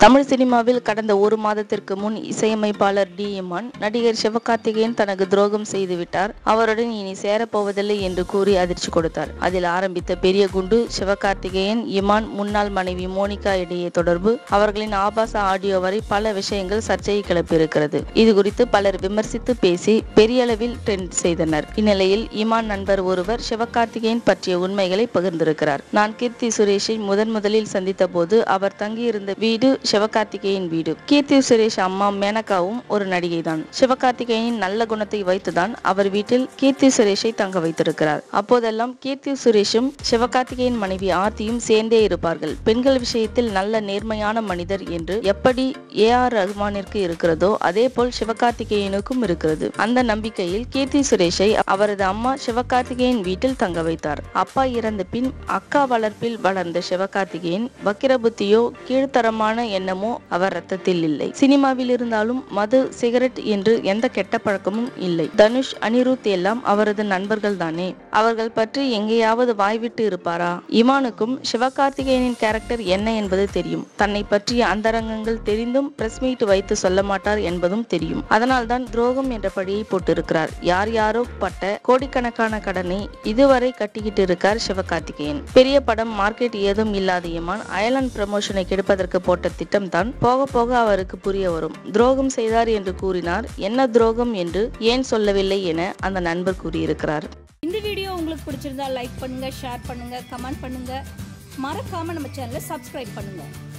தமிழ் சினிமாவில் கடந்த ஒரு மாதத்திற்கு முன் இசையமைப்பாளர் டி இமான் நடிகர் சிவகார்த்திகேயன் தனக்கு துரோகம் செய்துவிட்டார் அவருடன் இனி சேரப்போவதில்லை என்று கூறி அதிர்ச்சி கொடுத்தார் அதில் ஆரம்பித்த பெரிய குண்டு சிவகார்த்திகேயன் இமான் முன்னாள் மனைவி மோனிகா இடையே தொடர்பு அவர்களின் ஆபாச ஆடியோ வரை பல விஷயங்கள் சர்ச்சையை கிளப்பியிருக்கிறது இது குறித்து பலர் விமர்சித்து பேசி பெரிய அளவில் ட்ரெண்ட் செய்தனர் இந்நிலையில் இமான் நண்பர் ஒருவர் சிவகார்த்திகேயன் பற்றிய உண்மைகளை பகிர்ந்திருக்கிறார் நான் கீர்த்தி சுரேஷை முதன் முதலில் சந்தித்த போது அவர் தங்கியிருந்த வீடு சிவகார்த்திகேயன் வீடு கீர்த்தி சுரேஷ் அம்மா மேனகாவும் ஒரு நடிகை தான் சிவகார்த்திகேயனின் நல்ல குணத்தை வைத்துதான் அவர் வீட்டில் கீர்த்தி சுரேஷை தங்க வைத்திருக்கிறார் அப்போதெல்லாம் கீர்த்தி சுரேஷும் சிவகார்த்திகேயன் மனைவி ஆர்த்தியும் சேர்ந்தே இருப்பார்கள் பெண்கள் விஷயத்தில் நல்ல நேர்மையான மனிதர் என்று எப்படி ஏ ஆர் ரஹ்மானிற்கு இருக்கிறதோ அதே போல் சிவகார்த்திகேயனுக்கும் இருக்கிறது அந்த நம்பிக்கையில் கீர்த்தி சுரேஷை அவரது அம்மா சிவகார்த்திகேயன் வீட்டில் தங்க வைத்தார் அப்பா இறந்த பின் அக்கா வளர்ப்பில் வளர்ந்த சிவகார்த்திகேயன் வக்கிரபுத்தியோ கீழ்த்தரமான எண்ணமோ அவர் ரத்தத்தில் இல்லை சினிமாவில் இருந்தாலும் மது சிகரெட் என்று எந்த கெட்ட பழக்கமும் இல்லை தனுஷ் அனிருத் எல்லாம் அவரது நண்பர்கள் தானே அவர்கள் பற்றி எங்கேயாவது வாய்விட்டு இருப்பாரா இமானுக்கும் சிவகார்த்திகேயனின் கேரக்டர் என்ன என்பது தெரியும் தன்னை பற்றிய அந்தரங்கங்கள் தெரிந்தும் பிரஸ் மீட் வைத்து சொல்ல மாட்டார் என்பதும் தெரியும் அதனால்தான் துரோகம் என்ற பழியை போட்டிருக்கிறார் யார் யாரோ பட்ட கோடிக்கணக்கான கடனை இதுவரை கட்டிக்கிட்டு இருக்கார் சிவகார்த்திகேயன் பெரிய படம் மார்க்கெட் ஏதும் இல்லாத இமான் அயலான் ப்ரமோஷனை கெடுப்பதற்கு போட்ட திட்டம் தான் போக போக அவருக்கு புரிய வரும் துரோகம் செய்தார் என்று கூறினார் என்ன துரோகம் என்று ஏன் சொல்லவில்லை என அந்த நண்பர் கூறியிருக்கிறார் இந்த வீடியோ உங்களுக்கு பிடிச்சிருந்தா லைக் பண்ணுங்க ஷேர் பண்ணுங்க கமெண்ட் பண்ணுங்க மறக்காம நம்ம சேனலை சப்ஸ்கிரைப் பண்ணுங்க